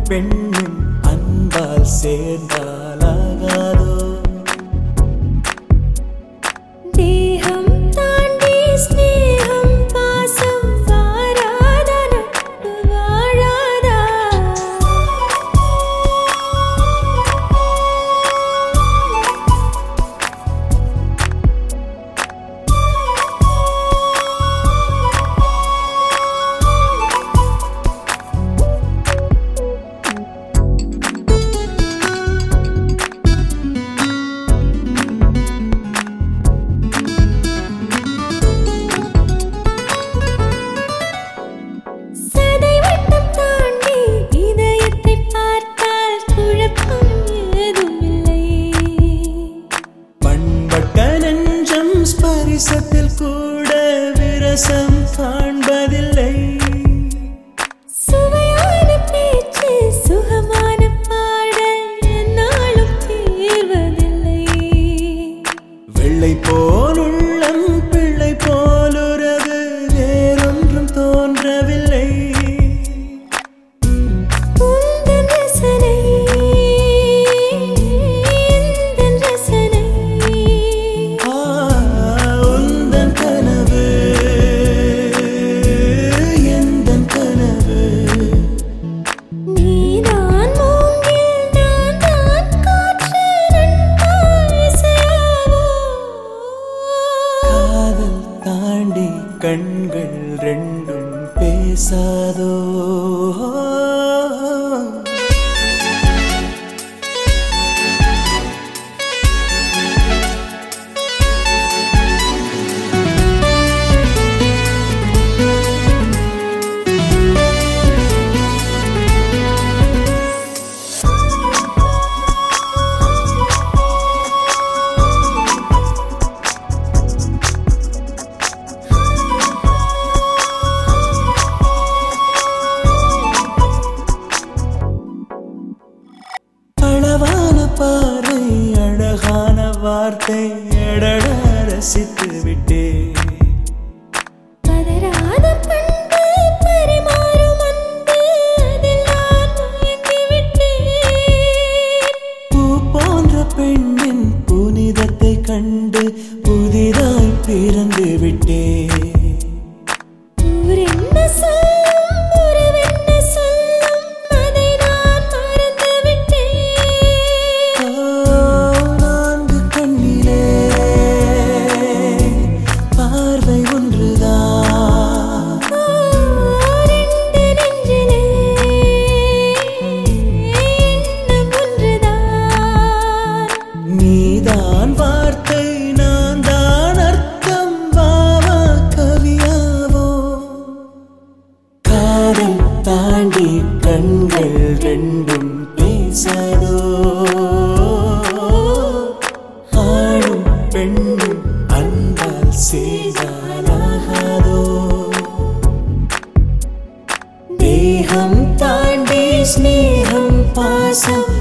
பெண்ணும் அன்பால் சேர்ந்தாலாகாதோ தேகம் தாண்டி ஸ்நேகம் பாசம் வாராத நட்பு வாழாதா சதை வட்டம் தாண்டி இதயத்தை பார்த்தால் குழப்பம் ஏதுமில்லை பண்பட்ட நெஞ்சம் ஸ்பரிசத்தில் கூட விரசம் காண்பதில்லை சுவையான பேச்சு சுகமான பாடல் என்னாலும் தீர்வதில்லை வெள்ளை போல் உள்ளம் பிள்ளை போலுறவு வேறொன்றும் தோன்றவில்லை உந்தன் ரசனை எந்தன் ரசனை ஆ, உந்தன் கனவு எந்தன் கனவு நீதான் மூங்கில் நான் தான் காற்று நண்பா இசையாவோ காதல் தாண்டி கண்கள் ரெண்டும் பேசாதோ அளவான பார்வை அழகான வார்த்தை எடட ரசித்து விட்டேன் பதறாத பண்பு பரிமாறும் அன்பு அதில் நான் மயங்கி விட்டேன் பூ போன்ற பெண்ணின் புனிதத்தை கண்டு புதிதாய் பிறந்து விட்டேன் ஊரென்ன சொல்லும் உறவென்ன சொல்லும் அதை நான் மறந்து விட்டேன் நான்கு கண்ணிலே பார்வை ஒன்றுதான் ரெண்டு நெஞ்சிலே எண்ணம் ஒன்றுதான் நீதான் வார்த்தை நான் தான் அர்த்தம் வாவா கவியாவோ காதல் தாண்டி கண்கள் ரெண்டும் பேசாதோ ஆணும் பெண்ணும் அன்பால் செய்தாலாகாதோ தேகம் தாண்டி ஸ்நேகம் பாசம்